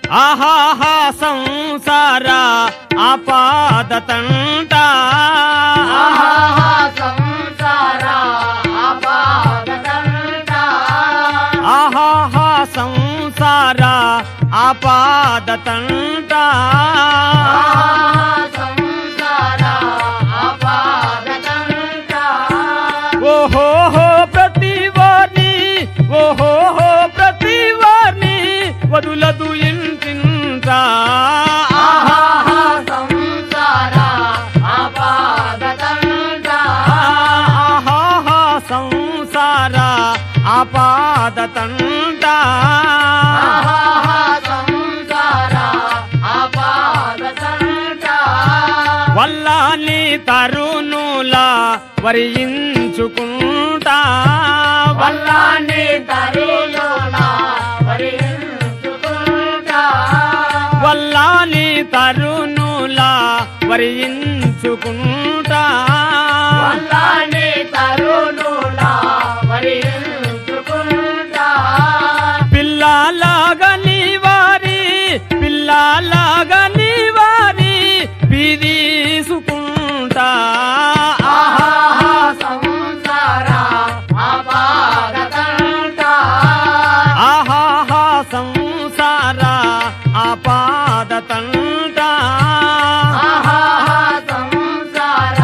ఆహాహా సంసార ఆపాదతంట ఆహాహా సంసార ఆపాదతంట. ఆహాహా సంసార ఆపాదతంట ఆహాహా సంసార ఆపాదతంట. ఓహోహో ప్రతివార్ని ఓహోహో ప్రతివార్ని వదులదు ఇంటింట ఆహాహా సంసార ఆపాదతంట. ఆహాహా సంసార ఆపాదతంట ఆహాహా సంసార ఆపాదతంట. వల్లాని తరుణులా వరించుకుంటా వల్లాని తరుణుల వరించుకుంటా. వల్లాని తరుణులా వరించుకుంటా వల్లాని తరుణుల వరించుకుంటా. పిల్లలాగని వారి పిల్లలాగని వారి పిదీసుకుంటా ఆహాహా సంసార ఆపాదతంట. ఆహాహా సంసార ఆపాదతంట ఆహాహా సంసార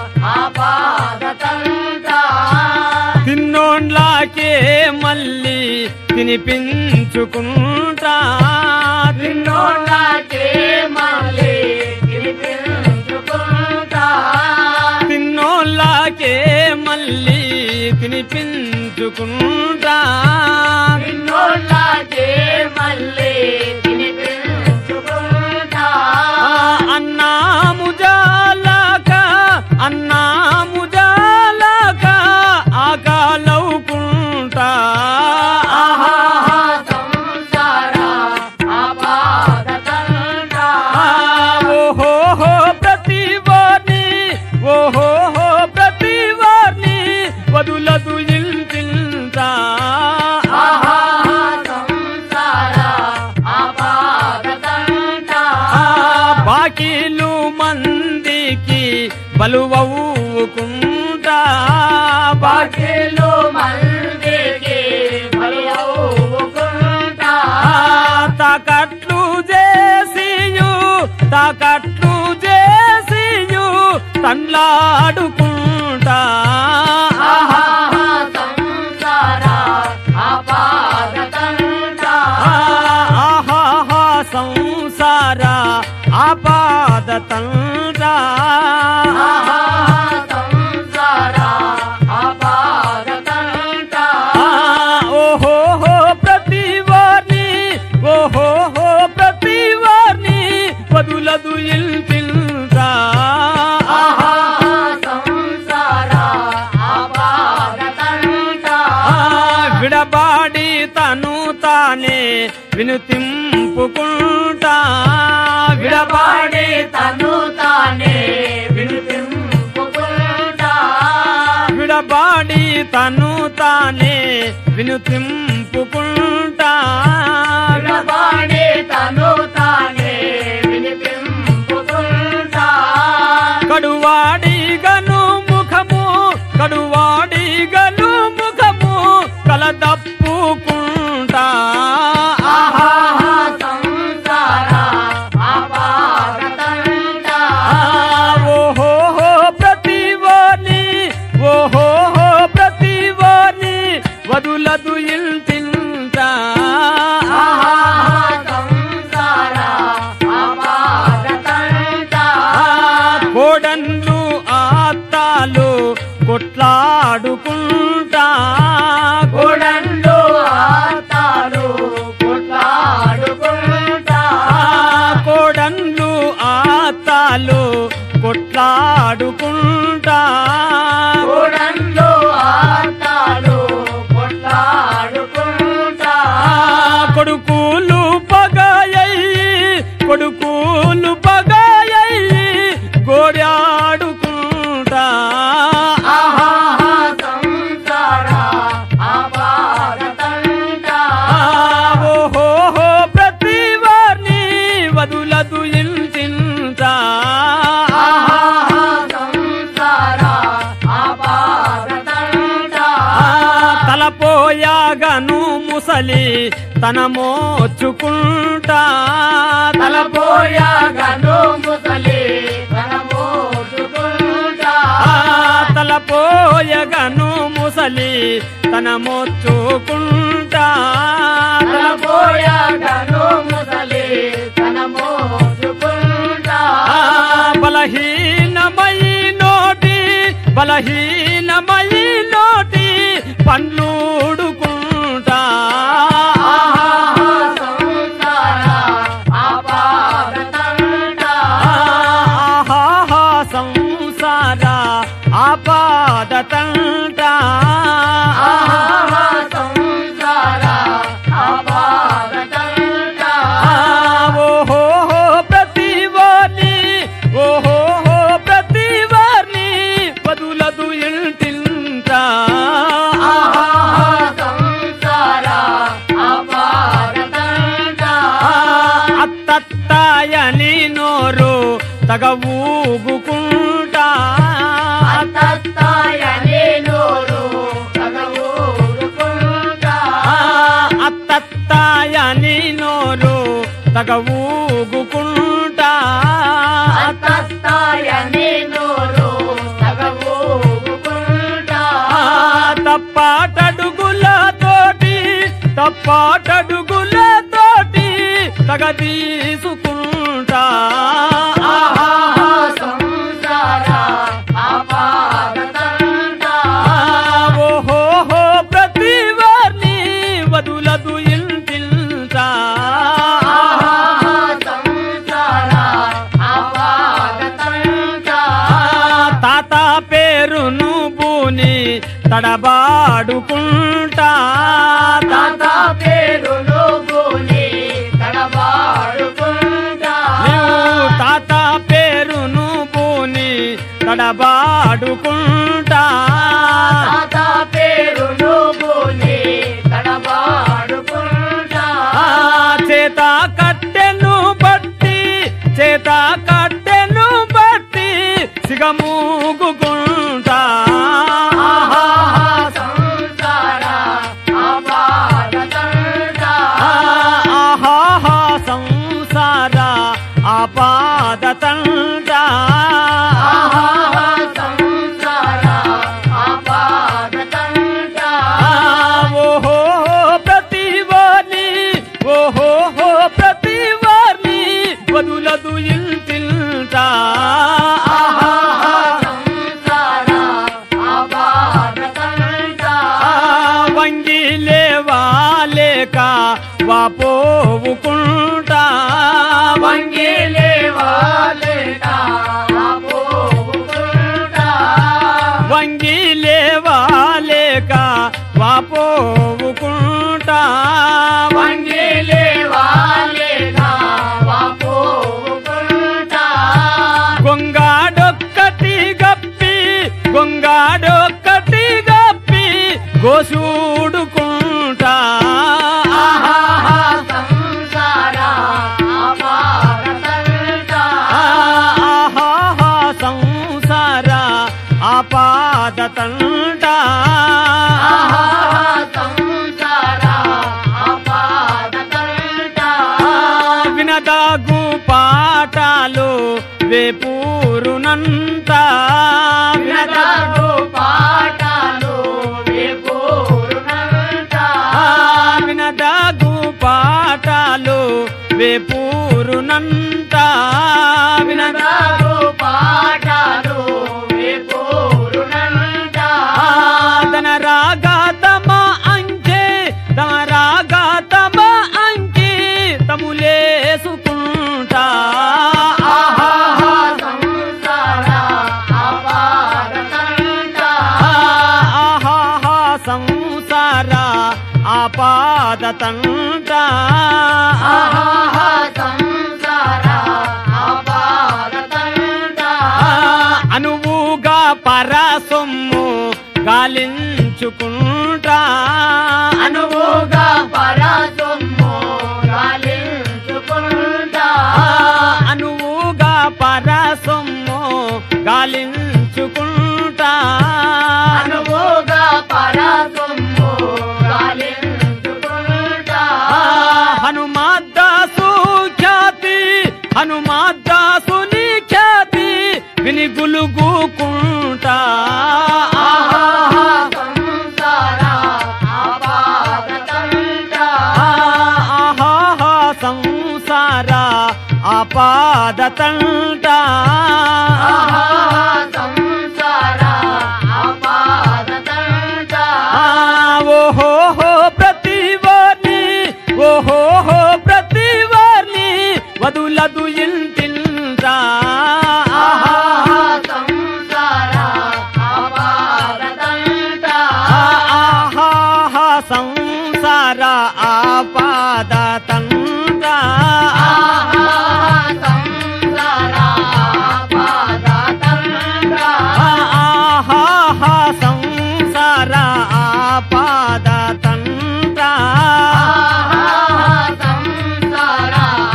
ఆపాదతంట. తిన్నోండ్లాకే మళ్ళీ తినిపించుకుంటా నిన్నోళ్ళకే మళ్ళీ తినిపించుకుంటా. తిన్నోళ్ళకే మళ్ళీ తినిపించుకుంటా నిన్నోళ్ళకే మళ్ళీ తినిపించుకుంటా. అన్నాము జాలక అన్నాము జాలక ఆకాలవుకుంటా ఆహాహా సంసార ఆపాదతంట. ఓహోహో ప్రతివార్ని ఓహోహో ప్రతివార్ని వదులదు ఇంటింట ఆహాహా సంసార ఆపాదతంట. బాకీలు మందికి బలువవుకుంటా బాకీ బాకీలు మందికి బలవుకుంటా. తాకట్లు చేసియు తాకట్లు చేసియు తండ్లాడుకుంటా ఆహాహా సంసార ఆపాదతంట. ఆహాహా సంసార ఆపాదతంట ఆహాహా సంసార ఆపాదతంట. ఓహోహో ప్రతివార్ని ఓహోహో ప్రతివార్ని వదులదు ఇంటింట ఆహాహా సంసార ఆపాదతంట. విడబాడి తను తానే వినుతింపుకుంటా విడబాడి విడబాడి తను తానే వినిపింపుకుంటా. విడబాడి తను తానే వినుతింపుకుంటా విడబాడి తను తానే వినిపింపుకుంటా. కడువాడి గను ముఖము కడువాడి గను ముఖము కలదప్పుకుంటా ఆహాహా సంసార ఆపాదతంట. ఓహోహో ప్రతివాని ఓహోహో ప్రతివాని వదులదు ఇంటింట ఆహాహా సంసార ఆపాదతంట. కోడన్లు ఆత్తాలు కొట్లాడుకుంటా గోడన్లు ఆతాలు కొట్లాడుకుంటా. కోడన్లు ఆత్తాలు కొట్లాడుకుంటా గోడన్లు ఆతాలు కొట్లాడుకుంటా. కొడుకులు పగాయయ్యి కొడుకులు పగాయయ్యి గోడాడుకుంటా ఆహాహా సంసార ఆపాదతంట. ఓహోహో ప్రతివారి ముసలి తన మోచుకుంటా తలపోయగను ముసలి తన మోసుకుంటా ఆ తలపోయగను ముసలి తన మోచుకుంటా తలపోయగను ముసలి తన మోసుకుంటా ఆ బలహీనమై నోటి బలహీనమై నోటి పండ్లుడుకుంటా ఆహా సంసార ఆపాదతండ ఆహాహా సంసార ఆపాదతంట ఆహా సంసార ఆపాదతండ ఓహో ప్రతివాని ఓహో ప్రతివాని పదులదు ఇంటింట ఆహా సంసార ఆపాదతండ అత్తత్తాయని నోరు తగ ఊగుకుంటా అత్తత్తాయని నోరు తగవూరుకుంటా ఆ, అత్తత్తాయని నోరు తగ ఊగుకుంటా అత్తత్తాయని నోరు తగవూరుకుంటా ఆ, తప్పాటడుగులతోటి తప్పాటడుగులతోటి తగ తీసుకుంటా ఆహా సంసార ఆపాదతండ ఓహో ప్రతివారిని వదులదు ఇంటింటా ఆహా సంసార ఆపాదతండ తాత పేరును బూని తడబాడుకుంటా తాత పేరును భూని తడబాడుకుంటా నీవు తాత పేరును బూని తడబాడుకుంటా తాత పేరును భూని తడబాడుకుంటా ఆ చేత కట్టెను బట్టి చేత కట్టెను బట్టి సిగమూగుకుంటా ఆహా సంసార ఆపాదతండ ఆహాహా సంసార ఆపాదతంట ఆహా సంసార ఆపాదతండ ఓహో ప్రతివాని ఓహో ప్రతివాని వదులదు ఇంటింట ఆహా సంసార ఆపాదతండ వంగి లేవాలేక వాపోవుకుంటా వంగి లేవాలేట ఆపోవుకుంటా వంగి లేవాలేక వాపోవుకుంటా వంగి లేవాలేట ఆపోవుకుంటా గొంగాడొక్కటి గప్పి గొంగాడొక్కటి గప్పి గోసూడుకుంటా ఆహా సంసార ఆపాదతండ ఆహాహా సంసార ఆపాదతంట ఆహా సంసార ఆపాదతండ వినదాగు పాఠాలు వేపూరునంత వినదాగు వినదాగు పాఠాలు వేపూరునంట ఆ వినదాగు పాఠాలు వేపూరునంత వినదా వినదాగు పాఠాలు వేపూరునంట దన రాగా తమ అంకే తమ రాగా తమ అంకి తములేసుకుంటా ఆహా సంసార ఆపాదతండ ఆహాహా సంసార ఆపాదతంట ఆహా సంసార ఆపాదతంట ఆహా సంసార ఆపాదతంట ఆ ఓహోహో ప్రతివార్ని ఓహోహో ప్రతివార్ని వదులదు ఇంటింటా ఆహా సంసార ఆపాదతంట ఆహా సంసార ఆపాద తండ్ర ఆహా సంసార ఆపాదతంట ఆహా సంసార ఆపాద తండ్ర ఆహా సంసార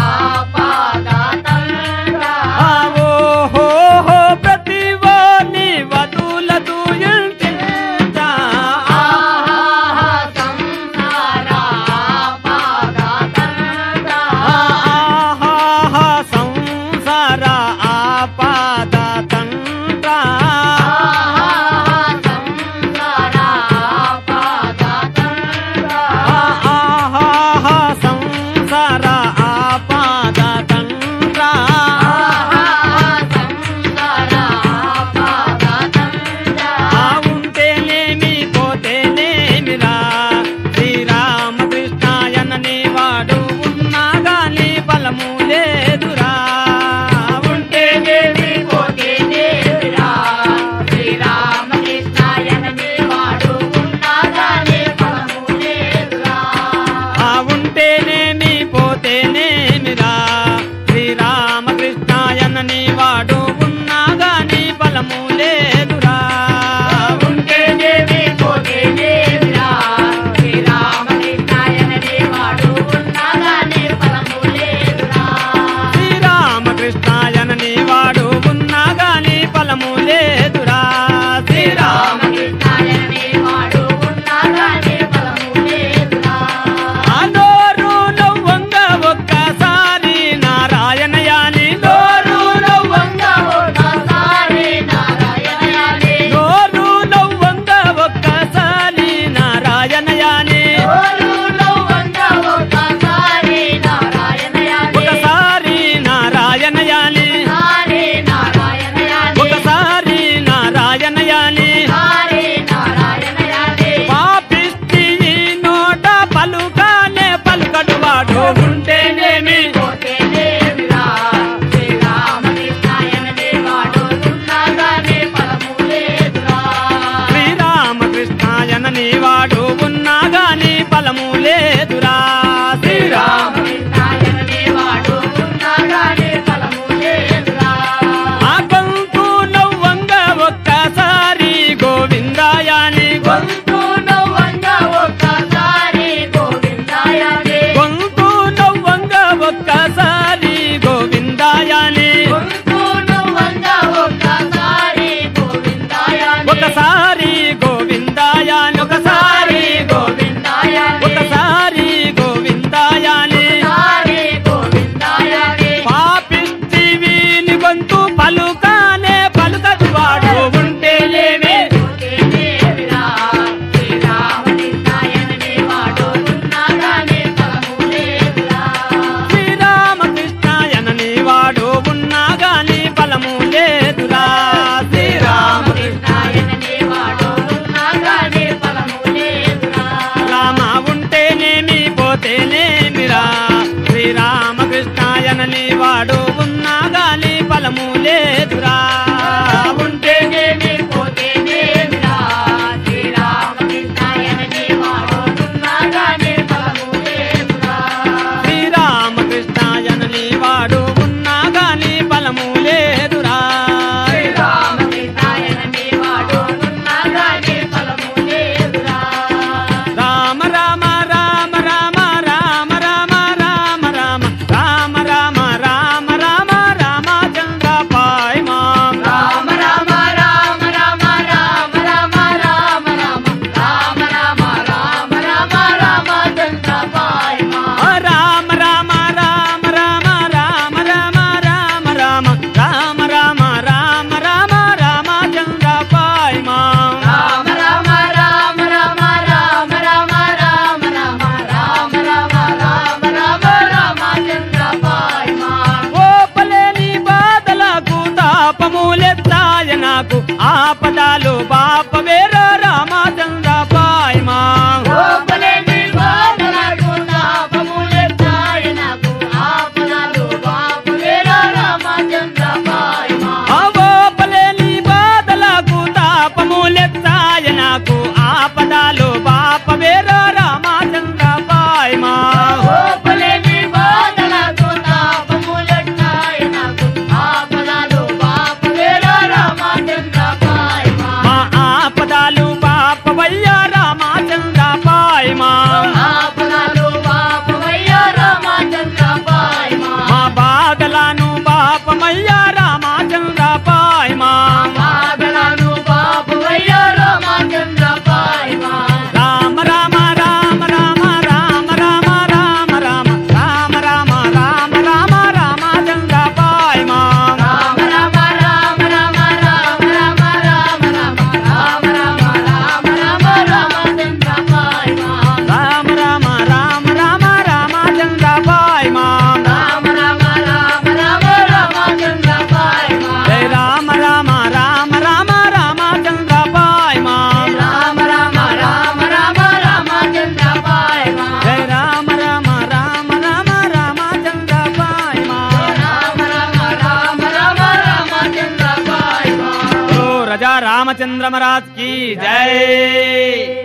ఆపాదతంట ఓహో ప్రతివాని వదులదు ఇంటింటా ఆహా సంసార ఆపాదతంట ఆహా సంసార ఆపాద తండ్ర ఆహా సంసార ఆపాదతంట ఆహా సంసార ఆపాద తండ్ర ఆహా సంసార ఆపాదతంట ఆ ఉంటేనేమి పోతేనేమిరా శ్రీరామకృష్ణాయనని వాడు ఉన్నా గాని బలము లేదురా ఉంటేనేమి పోతేనేమిరా శ్రీరామకృష్ణాయనని వాడు ఉన్నాగానే ఫలము లేదురా ఆ ఉంటేనేమి పోతేనేమిరా శ్రీరామకృష్ణాయనని వాడు ఉన్నా గాని బలము లేదురా ఉంటేనేమి పోతేనేమిరా శ్రీరామకృష్ణాయనని వాడు ఉన్నాగానే ఫలము లేదురా శ్రీరామకృష్ణాయనని వాడు ఉన్నా గాని బలము లేదురా శ్రీరామ రామకృష్ణాయనని వాడు ఉన్నాగానే ఫలము లేదురా ఆ నోరు నవ్వంగ ఒక్కసారి నారాయణయాని నోరు నవ్వంగ ఒక్కసారి నారాయణయాని నోరు నవ్వంగ ఒక్కసారి నారాయణయాని ఓరు నవ్వంగ ఒక్కసారి నారాయణయాని ఒకసారి నారాయణయాని సారి నారాయణయాని ఒకసారి నారాయణయాని సారి నారాయణయాని పాపిష్టి ఈ నోట పలుకానే పలుకడు వాడు ఉంటేనేమి పోతేనేమిరా శ్రీరామకృష్ణాయనని వాడు ఉన్నాగానే ఫలము లేదురా శ్రీరామకృష్ణాయనని వాడు ఉన్నా గాని బలము లేదురా శ్రీరామ రామకృష్ణాయనని వాడు ఉన్నాగానే ఫలము లేదురా ఆ గొంతు నవ్వంగ ఒక్కసారి గోవిందాయాని గొంతు నవ్వంగ ఒక్కసారి గోవిందాయని గొంతు నవ్వంగ ఒక్కసారి గోవిందాయాని గొంతు నవ్వంగ ఒక్కసారి గోవిందాయని ఒకసారి గోవిందాయాని ఒకసారి గోవిందాయని ఒకసారి గోవిందాయాని సారి గోవిందాయని పాపిష్టి వీని గొంతు పలుకానే పలుకదు వాడు ఉంటేనేమి పోతేనేమిరా శ్రీరామకృష్ణాయనని వాడు ఉన్నాగానే ఫలము లేదురా శ్రీరామకృష్ణాయనని వాడు ఉన్నా గాని బలము లేదురా శ్రీరామ రామకృష్ణాయనని వాడు ఉన్నాగానే ఫలము లేదురా రామ ఉంటేనేమి పోతేనేమిరా శ్రీరామకృష్ణాయనని వాడు ఉన్నా గాని బలము లేదురా ఉంటేనేమి పోతేనేమిరా శ్రీరామకృష్ణాయనని వాడు ఉన్నాగానే ఫలము లేదురా శ్రీరామకృష్ణాయనని వాడు ఉన్నా గాని బలము లేదురా శ్రీరామకృష్ణాయనని వాడు ఉన్నాగానే ఫలము లేదురా రామ రామ రామ రామ రామ రామ రామ రామ రామ రామ రామ రామ రామచంద్ర పాయ్ ఆపదాలు బాప వేర రామచంద్ర పాయమా గోపలేని బాధలకు తాపములెత్తాయి నాకు ఆపదలు బాపువేరా రామచంద్ర పాయమా అవోపలేని బాధలకు తాపములెత్తాయ నాకు ఆపదాలు బాప వేర రామచంద్ర పాయమా గోపలేని బాధలకు తాపములెత్తాయి నాకు ఆపదలు బాపువేరా రామచంద్ర పాయమా మా ఆపదాలు బాపవయ్య రామచంద్ర పాయమా ఆపదలు బాపువయ్యా రామచంద్ర పాయమా మా బాధలను బాపమయ్య రామచంద్ర పాయమా బాధలను బాపువయ్యా రామచంద్ర పాయమా రామ రామ రామ రామ రామ రామ రామ రామ రామ రామ రామ రామ రామచంద్ర పాయమా రామ రామ రామ రామ రామ రామ రామ రామ రామ రామ రామ రామచంద్ర పాయమా రామ రామ రామ రామ రామచంద్ర పాయమా రామ రామ రామ రామ రామచంద్ర పాయమా జయ రామ రామ రామ రామ రామచంద్ర పాయమా రామ రామ రామ రామ రామచంద్ర పాయమా జయ రామ రామ రామ రామ రామచంద్ర పాయమా రామ రామ రామ రామ రామచంద్ర పాయమా ఓ రజా రామచంద్ర మహారాజ్ की जय